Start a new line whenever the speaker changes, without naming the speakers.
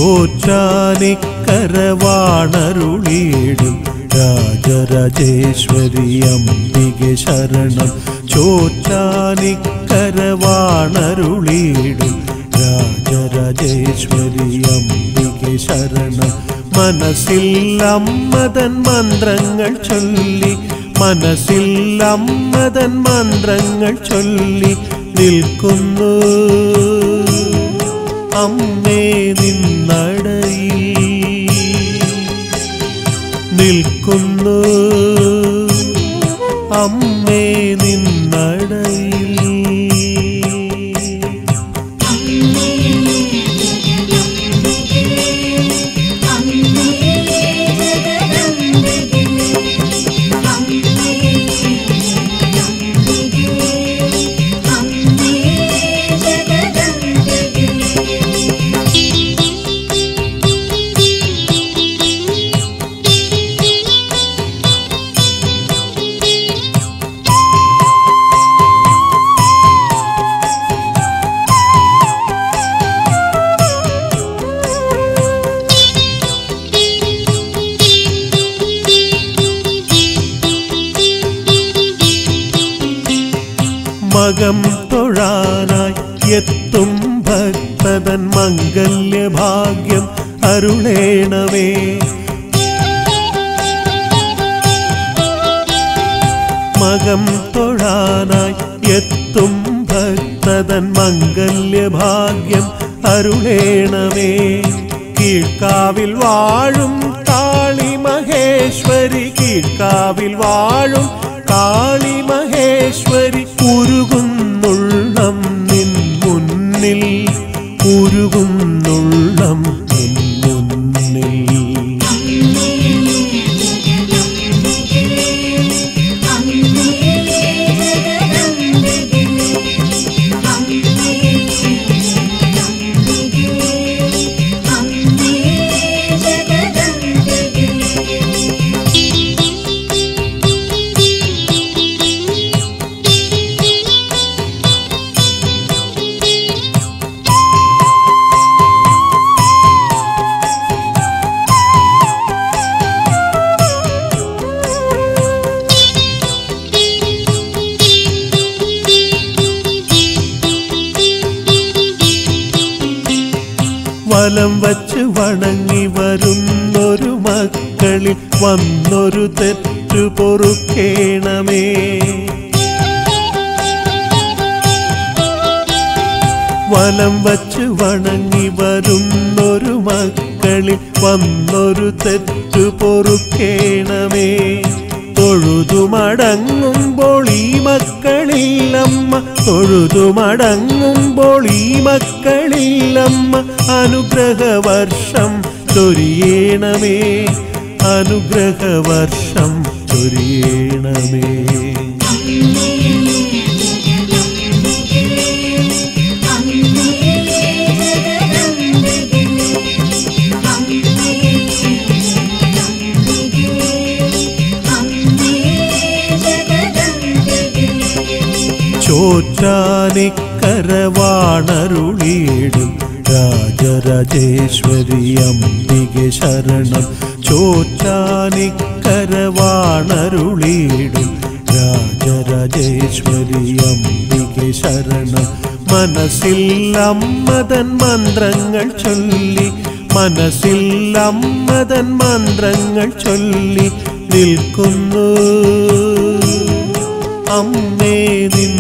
ചോറ്റാനിക്കരവാണരുളിയിടും രാജരാജേശ്വരി അംബികെ ശരണം ചോറ്റാനിക്കരവാണരുളിയിടും രാജരാജേശ്വരി അംബികെ ശരണം മനസ്സിൽ അമ്മതൻ മന്ത്രങ്ങൾ ചൊല്ലി മനസ്സിൽ അമ്മതൻ മന്ത്രങ്ങൾ ചൊല്ലി നിൽക്കുന്നു അമ്മേ നിന്നടയിൽ നിൽക്കുന്നു അമ്മേ നിന്നടയിൽ മകം തൊഴാനായി എത്തും ഭക്തതൻ മംഗല്യഭാഗ്യം അരുളേണമേ മകം തൊഴാനായി എത്തും ഭക്തതൻ മംഗല്യഭാഗ്യം അരുളേണമേ കീഴ്ക്കാവിൽ വാഴും കാളി മഹേശ്വരി കീഴ്ക്കാവിൽ വാഴും കാളി മഹേശ്വരി ഉരുകുന്നുള്ളം നിൻ മുന്നിൽ ഉരുകുന്നുള്ളം നിൻ മുന്നിൽ വലം വച്ച് വണങ്ങി വരുന്നൊരു മക്കളിൽ വന്നൊരു തെറ്റു പൊറുക്കേണമേ വലം വച്ച് വണങ്ങി വരുന്നൊരു മക്കളിൽ വന്നൊരു തെറ്റു പൊറുക്കേണമേ തൊഴുതുമടങ്ങുമ്പോൾ ഈ മക്കളില്ലമ്മ തൊഴുതുമടങ്ങുമ്പോൾ ഈ മക്കളില്ലമ്മ അനുഗ്രഹവർഷം ചൊരിയണമേ അനുഗ്രഹവർഷം ചൊരിയണമേ ചോറ്റാനിക്കരവാണരുളിയിടും രാജരാജേശ്വരി അംബികെ ശരണം ചോറ്റാനിക്കരവാണരുളിയിടും രാജരാജേശ്വരി അംബികെ ശരണം മനസ്സിൽ അമ്മതൻ മന്ത്രങ്ങൾ ചൊല്ലി മനസ്സിൽ അമ്മതൻ മന്ത്രങ്ങൾ ചൊല്ലി നിൽക്കുന്നു അമ്മേ നിൻ